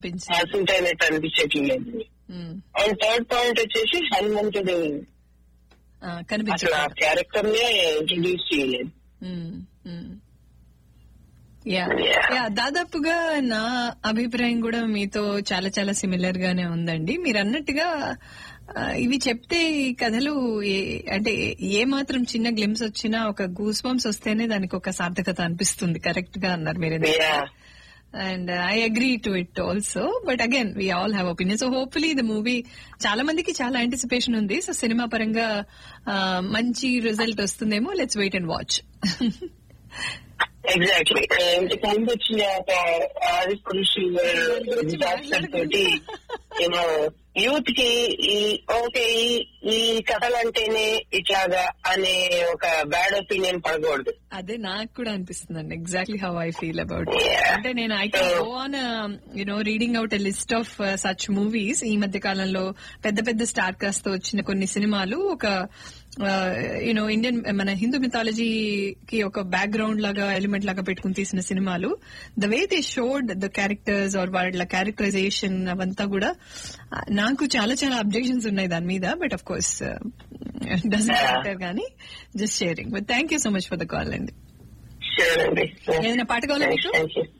పెంచి యాక్సిడెంట్ అయినట్టు అనిపించట్లేదు ఉమ్, అండ్ థర్డ్ పాయింట్ వచ్చేసి హనుమంతుడు ఆ, అసలు ఆ కనిపించట్లేదు క్యారెక్టర్ నే ఇంట్రడ్యూస్ చేయలేదు um, um. Yeah Yeah. Yeah దాదాపుగా నా అభిప్రాయం కూడా మీతో చాలా చాలా సిమిలర్ గానే ఉందండి మీరు అన్నట్టుగా ఆ, ఇవి చెప్తే ఈ కథలు ఏ- అంటే ఏ మాత్రం చిన్న గ్లిమ్స్ వచ్చినా ఒక గూస్ బంప్స్ వస్తేనే దానికి ఒక సార్థకత అనిపిస్తుంది కరెక్ట్ గా అన్నారు మీరు Yeah. And I agree to it also but again we all have opinion so hopefully the movie చాలా మందికి చాలా యాంటిసిపేషన్ ఉంది సో సినిమా పరంగా ఆ, మంచి రిజల్ట్ వస్తుందేమో let's wait and watch exactly ఇంతకు ముందు వచ్చిన ఒక ఆది పురుషు డిజాస్టర్ తోటి ఏమో యూత్ కి ఈ ఓకే ఈ ఈ కథలు అంటేనే ఇట్లాగా అనే ఒక బ్యాడ్ ఒపీనియన్ పడకూడదు అదే నాకు కూడా అనిపిస్తుంది అండి exactly how I feel about Yeah. అంటే నేను I can go on you know reading out a list of such movies ఈ మధ్య కాలంలో పెద్ద పెద్ద స్టార్ కాస్ట్ తో వచ్చిన కొన్ని సినిమాలు ఒక యూనో ఇండియన్ మన హిందూ మిథాలజీకి ఒక బ్యాక్గ్రౌండ్ లాగా ఎలిమెంట్ లాగా పెట్టుకుని తీసిన సినిమాలు the way they showed the characters are వాళ్ళ క్యారెక్టరైజేషన్ అవంతా కూడా uh, నాకు చాలా చాలా అబ్జెక్షన్స్ ఉన్నాయి దాని మీద but of course doesn't Yeah. Matter కానీ just sharing but thank you so much for the call అండి షూర్ అండి ఏదైనా పాట కావాలా మీకు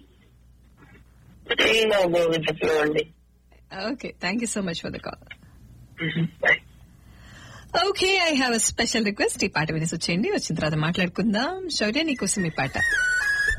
విత్ ఫ్లో అండి okay thank you so much for the call Bye. Okay I have a special request ఈ పాట వినేసి వచ్చేయండి వచ్చిన తర్వాత మాట్లాడుకుందాం శౌర్య నీకోసం ఈ పాట